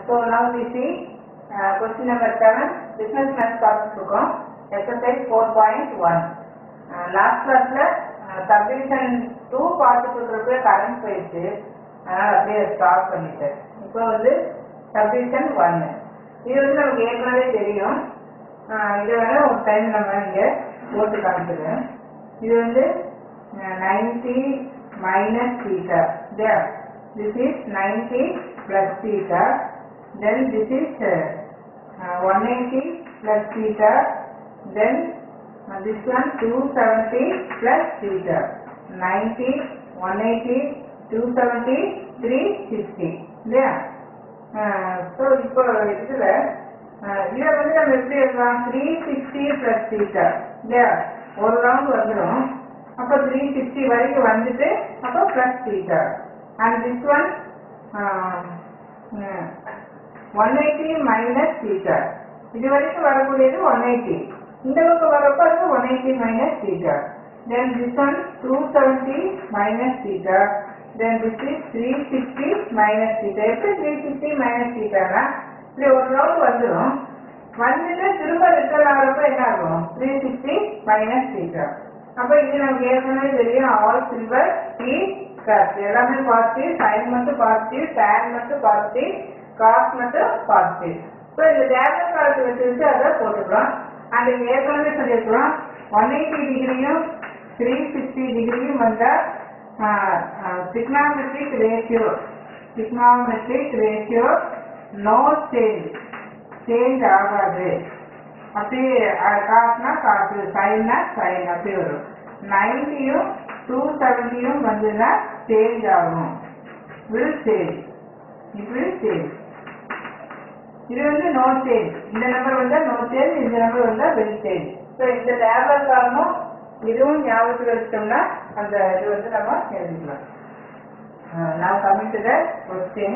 so now we see uh, question number 7 business math பார்த்துட்டு இருக்கோம் exercise 4.1 uh, last classல uh, subdivision 2 பார்த்துட்டு இருக்கிறப்ப current போயிடுச்சு அதனால அப்படியே ஸ்டாப் பண்ணிட்டேன் இப்போ வந்து subdivision 1 இது வந்து நமக்கு ஏற்கனவே தெரியும் uh, இது வேணா ஒரு டைம் நம்ம இங்க போட்டு காமிக்கிறேன் இது வந்து uh, 90 minus theta there this is 90 plus theta then this is uh, uh, 180 plus theta then uh, this one 270 plus theta 90 180 270 360 இல்லையா ஸோ இப்போ இதுல அஹ், இதை வந்து நம்ம எப்படி எழுதலாம் த்ரீ சிக்ஸ்டி பிளஸ் தீட்டா இல்லையா ஒரு ரவுண்ட் வந்துடும் அப்போ த்ரீ சிக்ஸ்டி வரைக்கும் வந்துட்டு அப்போ plus theta and this one one eighty minus theta இது வரைக்கும் வரக்கூடியது ஒன் எயிட்டி இந்த பக்கம் வரப்போ அது one eighty minus theta then this one two seventy minus theta then this is three sixty minus theta எப்படி த்ரீ சிக்ஸ்டி மைனஸ் தீட்டானா இப்படி ஒரு ரவுண்ட் வந்துடும் வந்துட்டு திரும்ப ரிட்டர்ன் ஆகிறப்ப என்ன ஆகும் த்ரீ சிக்ஸ்டி மைனஸ் தீட்டா அப்போ இது நமக்கு ஏற்கனவே தெரியும் ஆல் சில்வர் டி காஸ்ட் எல்லாமே பாசிட்டிவ் சைன் மட்டும் பாசிட்டிவ் டேன் மட்டும் பாசிட்டிவ் காஸ்ட் மட்டும் பாசிட்டிவ் ஸோ இந்த டேப்லெட் காலத்தை வச்சு வச்சு அதை போட்டுக்கலாம் அண்ட் இங்க ஏற்கனவே சொல்லியிருக்கிறோம் ஒன் எயிட்டி டிகிரியும் த்ரீ சிக்ஸ்டி டிகிரியும் வந்தால் trigonometric ratio trigonometric ratio no change change ஆகாது அப்படியே காசுனா காசு சைன்னா சைன் அப்படி வரும் நைன்டியும் டூ செவன்ட்டியும் வந்துன்னா சேஞ்ச் ஆகும் will change it will change இது வந்து நோ சேஞ்ச் இந்த நம்பர் வந்தா நோ சேஞ்ச் இந்த நம்பர் வந்தா வில் சேஞ்ச் ஸோ இந்த டேப்லெட் காரணம் இதுவும் ஞாபகத்தில் வச்சிட்டோம்னா அந்த இது வந்து நம்ம எழுதிக்கலாம் நான் coming to the question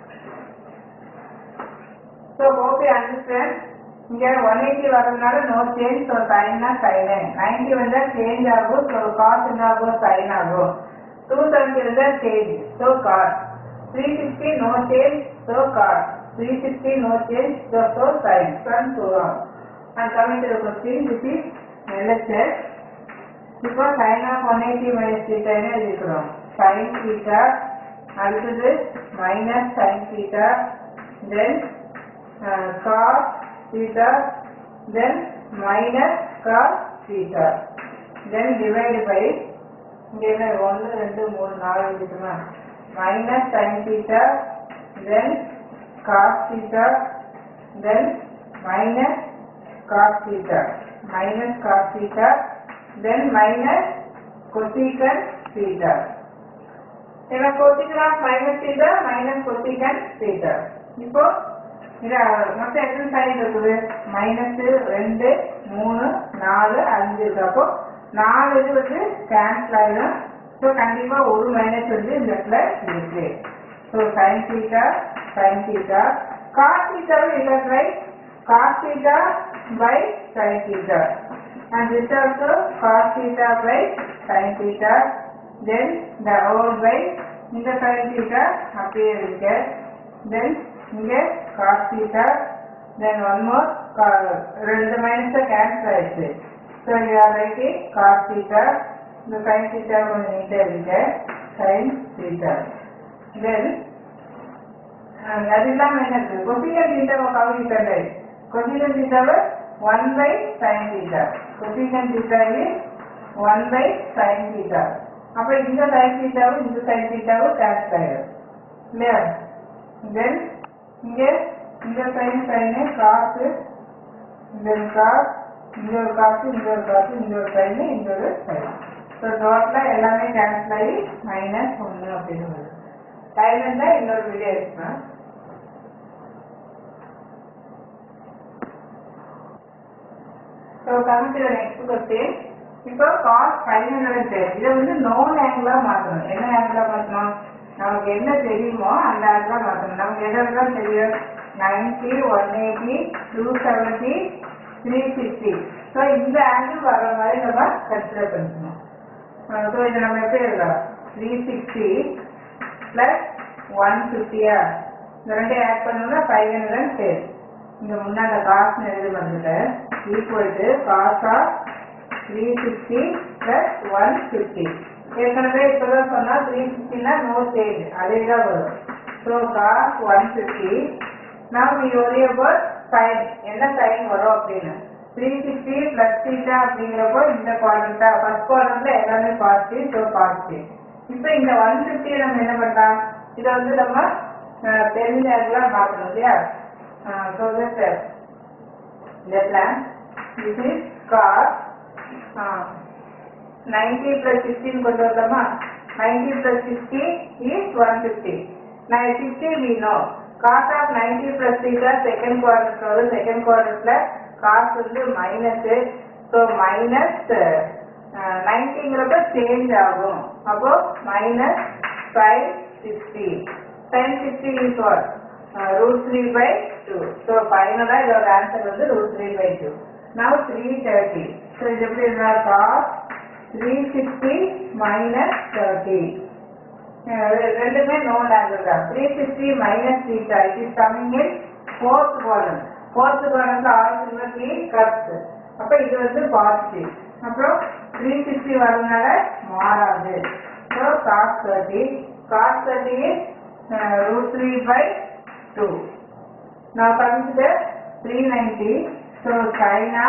so hope you understand இங்க ஒன் எயிட்டி வரதுனால நோ சேஞ்ச் ஸோ சைன்னா சைனு நைன்டி வந்தா சேஞ்ச் ஆகும் ஸோ காஸ் என்ன ஆகும் சைன் ஆகும் டூ செவன்டி வந்தா change so cos three sixty no change so cos three sixty no change so so sine from two on and coming to question this is LSS இப்போ sine of one eighty minus தீட்டான்னு எழுதிக்கிறோம் sine theta அடுத்தது minus sine theta then cos theta then minus cos theta then divide by இங்க என்ன ஒன்று ரெண்டு மூணு நாலு இருக்குமா minus sine theta then cos theta then minus cos theta minus cos theta then minus cosecant theta ஏன்னா cosecant of minus theta minus cosecant theta இப்போ இது மொத்தம் எத்தனை சைன் இருக்குது மைனஸ் ரெண்டு மூணு நாலு அஞ்சு இருக்கு அப்போ நாலு இது வந்து கேன்சல் ஆயிடும் ஸோ கண்டிப்பா ஒரு மைனஸ் வந்து இந்த இடத்துல இருக்கு so sine theta sine theta cos தீட்டாவும் இல்லை right cos theta by sine theta and this also cos theta by sin theta then the whole by இந்த sin theta அப்படியே இருக்கு then இங்க cos theta then one more co- ரெண்டு minus cancel ஆயிடுச்சு so you are writing cos theta இந்த sin theta கொஞ்சம் நீட்டாக இருக்கு sin theta then அது இல்லாம என்ன இருக்கு கொசிகன் தீட்டாவை கவனி தந்தை கொசிகன் தீட்டாவை one by sine theta cosecant theta is one by sine theta அப்ப இந்த சைன் தீட்டாவும் இந்த சைன் தீட்டாவும் கேன்சல் ஆயிடும் இல்லையா தென் இங்க இந்த சைன் சைனு காசு இந்த ஒரு காசு இங்க ஒரு காசு இங்க ஒரு காசு இங்க ஒரு சைனு இந்த ஒரு சைன் ஸோ டோட்டலா எல்லாமே கேன்சல் ஆகி மைனஸ் ஒன்று அப்படின்னு வருது டைம் இருந்தா இன்னொரு வீடியோ எடுக்கலாம் so coming to next question இப்போ காஸ் ஃபைவ் ஹண்ட்ரட் இதை வந்து நோன் ஆங்கிளா மாற்றணும் என்ன ஆங்கிளா மாற்றணும் நமக்கு என்ன தெரியுமோ அந்த ஆங்கிளா மாற்றணும் நமக்கு எதெல்லாம் தெரியும் ninety one eighty two seventy three sixty so இந்த ஆங்கிள் வர்ற மாதிரி நம்ம கன்சிடர் பண்ணிக்கணும் ஸோ இதை நம்ம எப்படி எழுதலாம் த்ரீ சிக்ஸ்டி பிளஸ் ஒன் ஃபிஃப்டியா இந்த ரெண்டையும் ஆட் பண்ணோம்னா ஃபைவ் ஹண்ட்ரட் டென் இங்க முன்னாடி காசுன்னு எழுதி வந்துட்டேன் equal to cos of three sixty plus one fifty ஏற்கனவே இப்போதான் சொன்னா த்ரீ சிக்ஸ்டினா நோ சேஞ்ச் அதே தான் வரும் ஸோ காஸ் ஒன் ஃபிஃப்டி நாம் ஒரே அபவுட் சைன் என்ன சைன் வரும் அப்படின்னு த்ரீ சிக்ஸ்டி பிளஸ் தீட்டா அப்படிங்கிறப்போ இந்த குவாட்ரண்டா ஃபர்ஸ்ட் குவாட்ரண்ட்ல எல்லாமே பாசிட்டிவ் ஸோ பாசிட்டிவ் இப்போ இந்த ஒன் ஃபிஃப்டியை நம்ம என்ன பண்ணலாம் இதை வந்து நம்ம அஹ், தெரிஞ்ச இதெல்லாம் மாற்றணும் இல்லையா ஸோ தட் இந்த plan this is cos uh, 90 plus 16 கொண்டு வரலாமா 90 plus 60 is 150 now 60 we know cos of 90 plus theta second quadrant வரும் second quadrantல cos வந்து minus so minus uh, 90ங்கிறப்ப change ஆகும் அப்போ minus 560 sin 60 is what uh, root 3 by 2 so final ஆ இதோட answer வந்து root 3 by 2 now 330 so இது எப்படி இருந்தா cos 360 minus 30 அஹ் ரெ- ரெண்டுமே நோன் ஆங்கிள் தான் three sixty minus theta it is coming in fourth quadrant fourth quadrant ஆரம்பிச்சு கப்ஸ் அப்ப இது வந்து பாசிட்டிவ் அப்புறம் த்ரீ சிக்ஸ்டி வரதுனால மாறாது so cos thirty cos thirty root three by two Now coming to the 390, so China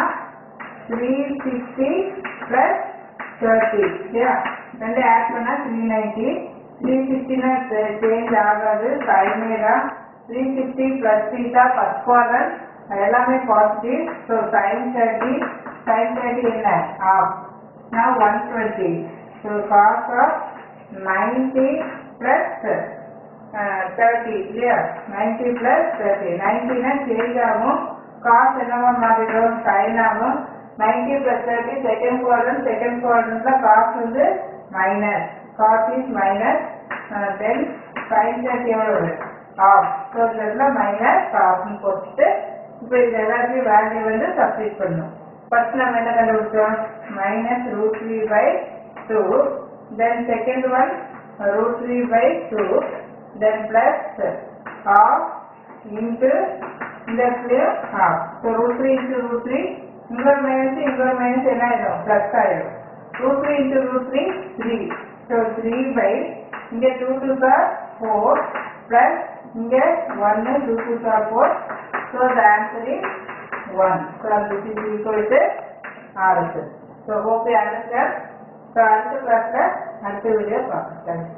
360 plus 30, yeah, ரெண்டு add பண்ணா 390, 360 னா சேஞ்ச் ஆகாது சைனே தான் 360 plus theta first quadrant எல்லாமே பாசிட்டிவ் ஸோ sin 30 sin 30 என்ன half now 120 so cos of 90 plus thirty இல்லையா ninety plus thirty நைன்டினா change ஆகும் காசு என்னவா மாறிடும் சைன் ஆகும் ninety plus thirty second quarter second குவார்டர்ல காசு வந்து minus cos is minus then sine thirty எவ்வளவு ஆஃப் ஸோ இதில் மைனஸ் காசுன்னு போட்டுட்டு இப்போ இது எல்லாத்தையும் வேல்யூ வந்து சப்ஸ்டிட் பண்ணும் ஃபர்ஸ்ட் நம்ம என்ன கண்டுபிடிச்சோம் minus root three by two then second one root 3 by 2 then plus half into இந்த இடத்துலயே half so root 3 into root 3 இங்க மைனஸ் இங்க மைனஸ் என்ன ஆயிடும் பிளஸ் ஆயிடும் root 3 into root 3 3 so 3 by இங்க 2 2 are 4 plus இங்க 1 2 2 are 4 so the answer is 1 so this is equal to R so hope you understand so அடுத்த கிளாஸ்ல அடுத்த வீடியோ பார்க்கலாம்